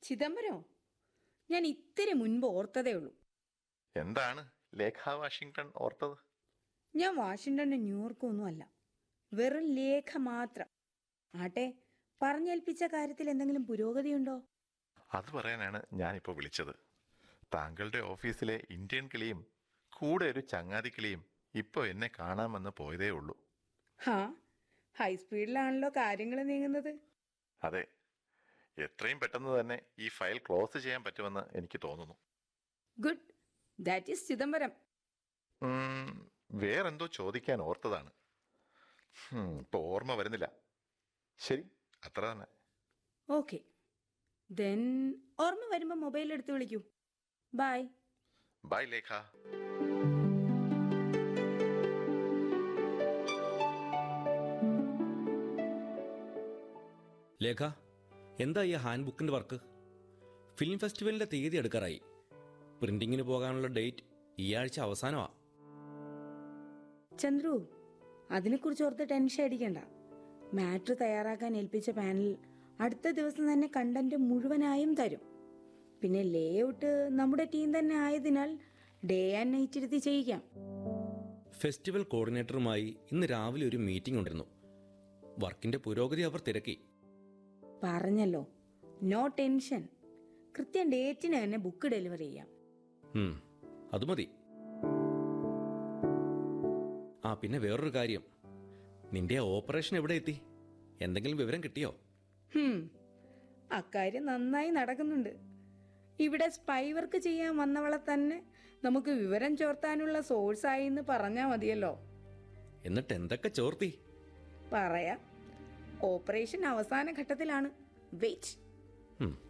ചിദംബരമോ ഞാൻ ഇത്തിരി മുൻപ് ഓർത്തതേ ഉള്ളൂ എന്താണ് ലേഖ വാഷിങ്ടൺ ഓർത്തത് ഞാൻ വാഷിങ്ടണും ന്യൂയോർക്കും ഒന്നും അല്ല വെറും ലേഖ മാത്രം ആട്ടെ പറഞ്ഞേൽപ്പിച്ച കാര്യത്തിൽ എന്തെങ്കിലും പുരോഗതിയുണ്ടോ അത് പറയാനാണ് ഞാനിപ്പോൾ വിളിച്ചത് താങ്കളുടെ ഓഫീസിലെ ഇന്ത്യൻ കിളിയും കൂടെ ഒരു ചങ്ങാതി കിളിയും ഇപ്പോൾ എന്നെ കാണാമെന്ന് പോയതേ ഉള്ളൂ ഹാ ഹൈസ്പീഡിലാണല്ലോ കാര്യങ്ങൾ നീങ്ങുന്നത് അതെ എത്രയും പെട്ടെന്ന് തന്നെ ഈ ഫയൽ ക്ലോസ് ചെയ്യാൻ പറ്റുമെന്ന് എനിക്ക് തോന്നുന്നു ഗുഡ് ദാറ്റ് ഈസ് ചിദംബരം ഉം, വേറെന്തോ ചോദിക്കാൻ ഓർത്തതാണ് ഉം, ഇപ്പൊ ഓർമ്മ വരുന്നില്ല ശരി അത്ര തന്നെ ഓക്കെ ദെൻ ഓർമ്മ വരുമ്പോൾ മൊബൈൽ എടുത്ത് വിളിക്കൂ ബൈ ബൈ ലേഖ ലേഖ എന്താ ഈ ഹാൻഡ് ബുക്കിൻ്റെ വർക്ക് ഫിലിം ഫെസ്റ്റിവലിൻ്റെ തീയതി എടുക്കാറായി പ്രിന്റിങ്ങിന് പോകാനുള്ള ഡേറ്റ് ഈ ആഴ്ച അവസാനമാ ചന്ദ്രു അതിനെക്കുറിച്ച് ഓർത്ത് ടെൻഷൻ അടിക്കണ്ട മാറ്റർ തയ്യാറാക്കാൻ ഏൽപ്പിച്ച പാനൽ അടുത്ത ദിവസം തന്നെ കണ്ടന്റ് മുഴുവനായും തരും പിന്നെ ലേ ഔട്ട് നമ്മുടെ ടീം തന്നെ ആയതിനാൽ ഡേ ആൻഡ് നൈറ്റ് ഇരുത്തി ചെയ്യിക്കാം ഫെസ്റ്റിവൽ കോർഡിനേറ്ററുമായി ഇന്ന് രാവിലെ ഒരു മീറ്റിംഗ് ഉണ്ടായിരുന്നു വർക്കിന്റെ പുരോഗതി അവർ തിരക്കി പറഞ്ഞല്ലോ നോ ടെൻഷൻ കൃത്യം ഡേറ്റിന് തന്നെ ബുക്ക് ഡെലിവറി ചെയ്യാം ഉം, അത് മതി ആ പിന്നെ വേറൊരു കാര്യം നിന്റെ ആ ഓപ്പറേഷൻ എവിടെ എത്തി എന്തെങ്കിലും വിവരം കിട്ടിയോ ഹും, അക്കാര്യം നന്നായി നടക്കുന്നുണ്ട് ഇവിടെ സ്പൈ വർക്ക് ചെയ്യാൻ വന്നവളെ തന്നെ നമുക്ക് വിവരം ചോർത്താനുള്ള സോഴ്സായി എന്ന് പറഞ്ഞാൽ മതിയല്ലോ എന്നിട്ട് എന്തൊക്കെ ചോർത്തി പറയാം ഓപ്പറേഷൻ അവസാന ഘട്ടത്തിലാണ് വെയിറ്റ് ഉം,